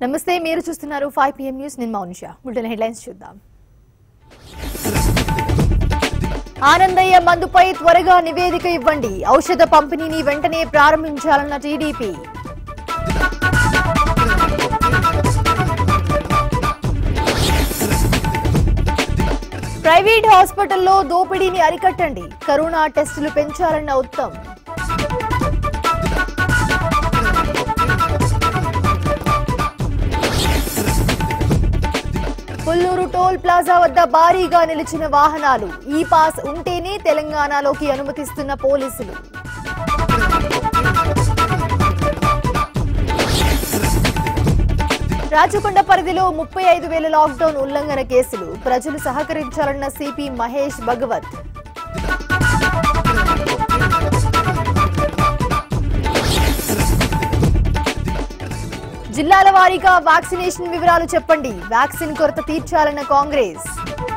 నమస్తే మీరు చూస్తున్నారు ఫైవ్ పిఎం న్యూస్ నేను మౌనిష బులెటిన్ హెడ్లైన్స్ చూద్దాం ఆనందయ్య మందుపై త్వరగా నివేదిక ఇవ్వండి ఔషధ పంపిణీని వెంటనే ప్రారంభించాలన్న టీడీపీ ప్రైవేట్ హాస్పిటల్లో దోపిడీని అరికట్టండి కరోనా టెస్టులు పెంచాలన్న ఉత్తమ్ పుల్లూరు టోల్ ప్లాజా వద్ద భారీగా నిలిచిన వాహనాలు ఈ పాస్ ఉంటేనే తెలంగాణలోకి అనుమతిస్తున్న పోలీసులు రాచకొండ పరిధిలో ముప్పై ఐదు వేల లాక్డౌన్ ఉల్లంఘన కేసులు ప్రజలు సహకరించాలన్న సిపి మహేష్ భగవత్ జిల్లాల వారీగా వ్యాక్సినేషన్ వివరాలు చెప్పండి వ్యాక్సిన్ కొరత తీర్చాలన్న కాంగ్రెస్